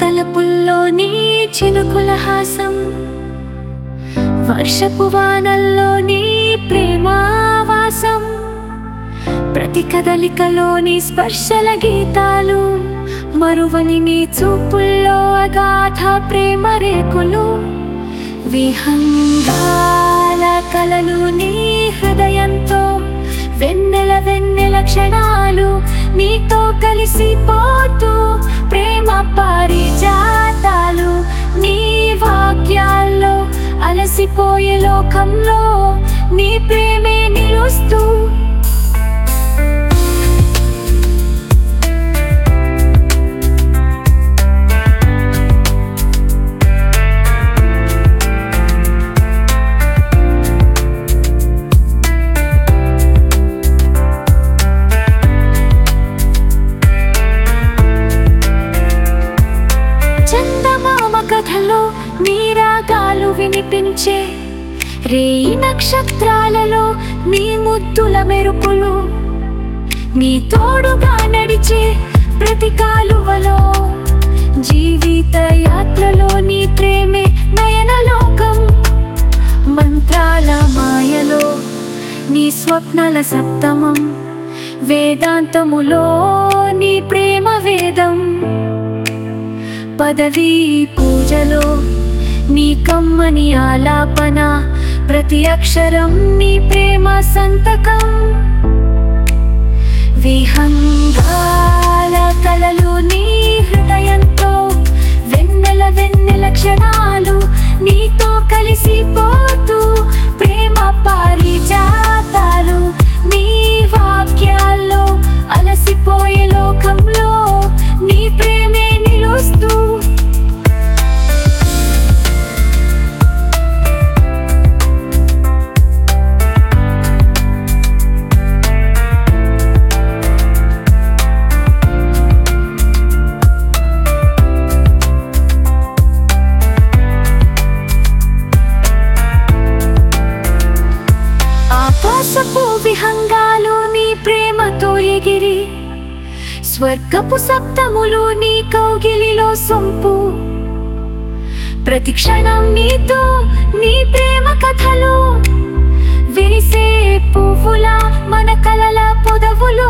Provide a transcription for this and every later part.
తలపుల్లో నీ చినుకుల హాసం వర్షపు వానల్లో నీ ప్రేమావాసం ప్రతి కదలికలోని స్పర్శల గీతాలు మరువని నీ చూపుల్లో అగాధ ప్రేమ రేకులు విహంగాల కలలు నీ హృదయంతో వెన్నెల వెన్నెల క్షణాలు నీతో కలిసిపోతూ ప్రేమ పారిజాతాలు నీ వాక్యాల్లో అలసిపోయే లోకంలో నీ ప్రేమే నిలుస్తూ చందమామ కథలో నీ రాగాలు వినిపించే రేయి నక్షత్రాలలో నీ ముద్దుల మెరుపులు నీ తోడుగా నడిచే ప్రతి కాలువలో జీవిత యాత్రలో నీ ప్రేమే నయనలోకం మంత్రాల మాయలో నీ స్వప్నాల సప్తమం వేదాంతములో నీ ప్రేమ వేదం పదవీ పూజలో నీ కమ్మని ఆలాపన ప్రతి అక్షరం నీ ప్రేమ సంతకం విహంగాల కలలు నీ హృదయంతో వెన్నెల వెన్నెల క్షణాలు నీతో కలిసిపోతూ ప్రేమ పారిజాతాలు నీ వాక్యాల్లో అలసిపోయే లోకంలో నీ ప్రేమే నిలుస్తూ ఆకాశపు విహంగాలు నీ ప్రేమతో ఎగిరి స్వర్గపు సప్తములు నీ కౌగిలిలో సొంపు ప్రతి క్షణం నీతో నీ ప్రేమ కథలు విరిసే పువ్వుల మన కలల పొదవులు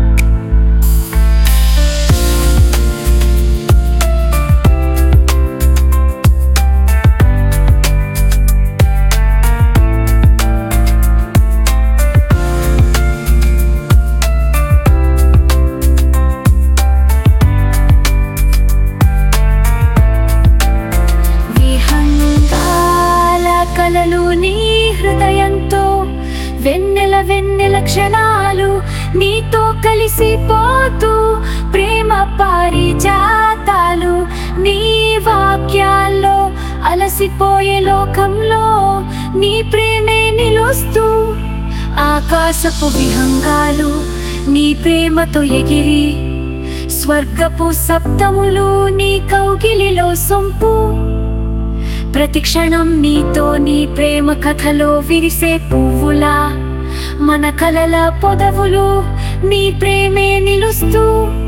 విహంగాల కలలు నీ హృదయంతో వెన్నెల వెన్నెల క్షణాలు నీతో కలిసిపోతూ ప్రేమ పారిజాతాలు నీ వాక్యాల్లో అలసిపోయే లోకంలో నీ ప్రేమే నిలుస్తూ ఆకాశపు విహంగాలు నీ ప్రేమతో ఎగిరి స్వర్గపు సప్తములు నీ కౌగిలిలో సొంపు ప్రతి క్షణం నీతో నీ ప్రేమ కథలో విరిసే పువ్వులా మన కలల పొదవులు నీ ప్రేమే నిలుస్తూ